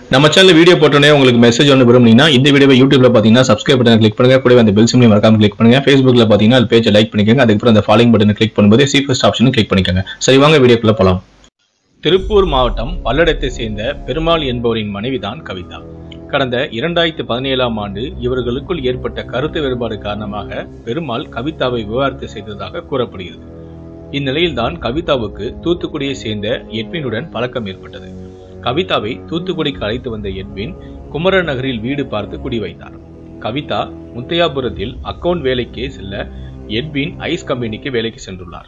நம்ம channel video போட்டோன்னே உங்களுக்கு மெசேஜ் ஒன்று விரும்புனீங்கன்னா இந்த வீடியோவை யூடியூப்ல பார்த்தீங்கன்னா சப்ஸ்கிரைப் பட்டன் கிளிக் பண்ணுங்க கூடவே அந்த பெல் சிம்லையும் மறக்காம கிளிக் பண்ணுங்க ஃபேஸ்புக்ல பார்த்தீங்கன்னா அது பேஜை லைக் பண்ணிக்கோங்க அதுக்கப்புறம் அந்த ஃபாலோயிங் பட்டனை கிளிக் பண்ணும்போது சி ஃபர்ஸ்ட் ஆப்ஷனும் கிளிக் பண்ணிக்கோங்க சரி வாங்க வீடியோக்குள்ள போலாம் திருப்பூர் மாவட்டம் பல்லடத்தை சேர்ந்த பெருமாள் என்பவரின் மனைவிதான் கவிதா கடந்த இரண்டாயிரத்தி பதினேழாம் ஆண்டு இவர்களுக்குள் ஏற்பட்ட கருத்து வேறுபாடு காரணமாக பெருமாள் கவிதாவை விவாகரத்து செய்ததாக கூறப்படுகிறது இந்நிலையில்தான் கவிதாவுக்கு தூத்துக்குடியை சேர்ந்த எட்வினுடன் பழக்கம் ஏற்பட்டது கவிதாவை தூத்துக்குடிக்கு அழைத்து வந்த எட்வின் குமரன் நகரில் வீடு பார்த்து குடி வைத்தார் கவிதா முத்தையாபுரத்தில் அக்கவுண்ட் வேலைக்கு செல்ல எட்வின் ஐஸ் கம்பெனிக்கு வேலைக்கு சென்றுள்ளார்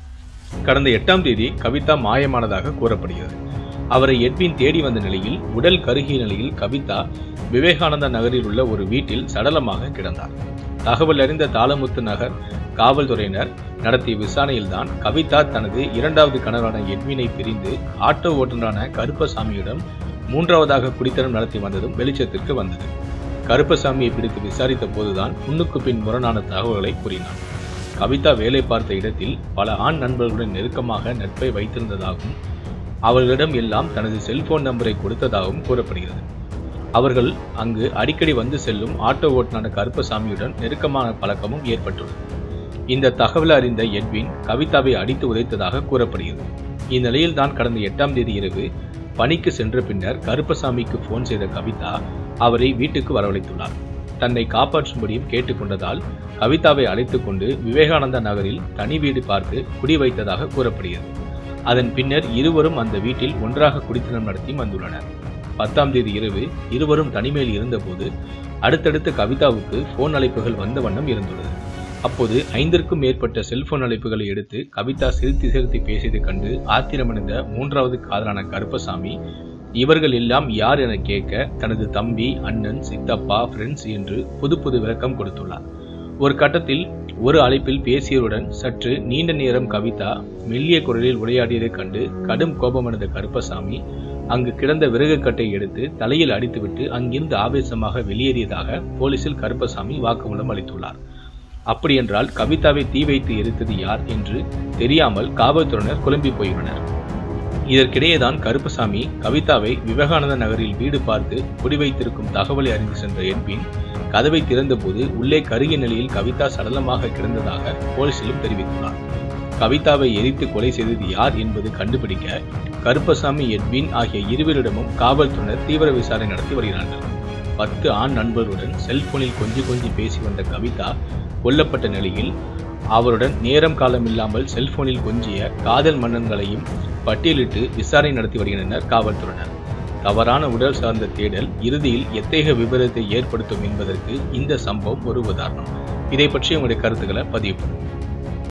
கடந்த எட்டாம் தேதி கவிதா மாயமானதாக கூறப்படுகிறது அவரை எட்வின் தேடி வந்த நிலையில் உடல் கருகிய நிலையில் கவிதா விவேகானந்தா நகரில் உள்ள ஒரு வீட்டில் சடலமாக கிடந்தார் தகவல் அறிந்த தாளமுத்து நகர் காவல்துறையினர் நடத்திய விசாரணையில்தான் கவிதா தனது இரண்டாவது கணவரான எட்வினை பிரிந்து ஆட்டோ ஓட்டுநரான கருப்பசாமியிடம் மூன்றாவதாக குடித்தனம் நடத்தி வந்ததும் வெளிச்சத்திற்கு வந்தது கருப்பசாமியை பிடித்து விசாரித்த போதுதான் முன்னுக்கு பின் முரணான தகவல்களை கூறினார் கவிதா வேலை பார்த்த இடத்தில் பல ஆண் நண்பர்களுடன் நெருக்கமாக நட்பை வைத்திருந்ததாகவும் அவர்களிடம் எல்லாம் தனது செல்போன் நம்பரை கொடுத்ததாகவும் கூறப்படுகிறது அவர்கள் அங்கு அடிக்கடி வந்து செல்லும் ஆட்டோ ஓட்டுநர் கருப்பசாமியுடன் நெருக்கமான பழக்கமும் ஏற்பட்டுள்ளது இந்த தகவல் அறிந்த எட்வின் கவிதாவை அடித்து உதைத்ததாக கூறப்படுகிறது இந்நிலையில் தான் கடந்த எட்டாம் தேதி இரவு பணிக்கு சென்ற பின்னர் கருப்பசாமிக்கு போன் செய்த கவிதா அவரை வீட்டுக்கு வரவழைத்துள்ளார் தன்னை காப்பாற்றும்படியும் கேட்டுக்கொண்டதால் கவிதாவை அழைத்துக் கொண்டு விவேகானந்தா நகரில் தனி வீடு பார்த்து குடி வைத்ததாக கூறப்படுகிறது அதன் பின்னர் இருவரும் அந்த வீட்டில் ஒன்றாக குடித்தனம் நடத்தி வந்துள்ளனர் பத்தாம் தேதி இரவு இருவரும் தனிமையில் இருந்தபோது அடுத்தடுத்து கவிதாவுக்கு போன் அழைப்புகள் வந்த வண்ணம் இருந்துள்ளது அப்போது ஐந்திற்கும் மேற்பட்ட செல்போன் அழைப்புகளை எடுத்து கவிதா சிரித்து சிரித்து பேசியதை கண்டு ஆத்திரமடைந்த மூன்றாவது காதலான கருப்பசாமி இவர்கள் எல்லாம் யார் என கேட்க தனது தம்பி அண்ணன் சித்தப்பா ஃப்ரெண்ட்ஸ் என்று புது புது விளக்கம் கொடுத்துள்ளார் ஒரு கட்டத்தில் ஒரு அழைப்பில் பேசியவருடன் சற்று நீண்ட நேரம் கவிதா மெல்லிய குரலில் உரையாடியதைக் கண்டு கடும் கோபமடைந்த கருப்பசாமி அங்கு கிடந்த விறகு கட்டை எடுத்து தலையில் அடித்துவிட்டு அங்கிருந்து ஆவேசமாக வெளியேறியதாக போலீசில் கருப்பசாமி வாக்குமூலம் அளித்துள்ளார் அப்படியென்றால் கவிதாவை தீ வைத்து எரித்தது யார் என்று தெரியாமல் காவல்துறையினர் குழம்பி போயுள்ளனர் இதற்கிடையேதான் கருப்பசாமி கவிதாவை விவேகானந்த நகரில் வீடு பார்த்து குடி வைத்திருக்கும் தகவலை அறிந்து சென்ற எட்வின் கதவை திறந்தபோது உள்ளே கருகிய நிலையில் கவிதா சடலமாக கிடந்ததாக போலீசிலும் தெரிவித்துள்ளார் கவிதாவை எரித்து கொலை செய்தது யார் என்பது கண்டுபிடிக்க கருப்பசாமி எட்வின் ஆகிய இருவரிடமும் காவல்துறையினர் தீவிர விசாரணை நடத்தி வருகிறார்கள் பத்து ஆண் நண்பர்களுடன் செல்போனில் கொஞ்சி கொஞ்சி பேசி வந்த கவிதா கொல்லப்பட்ட நிலையில் அவருடன் நேரம் காலம் இல்லாமல் செல்போனில் கொஞ்சிய காதல் மன்னன்களையும் பட்டியலிட்டு விசாரணை நடத்தி வருகின்றனர் காவல்துறையினர் தவறான உடல் சார்ந்த தேடல் இறுதியில் எத்தகைய விபரத்தை ஏற்படுத்தும் என்பதற்கு இந்த சம்பவம் ஒரு உதாரணம் இதை பற்றி உங்களுடைய கருத்துக்களை பதிவு பண்ணுங்க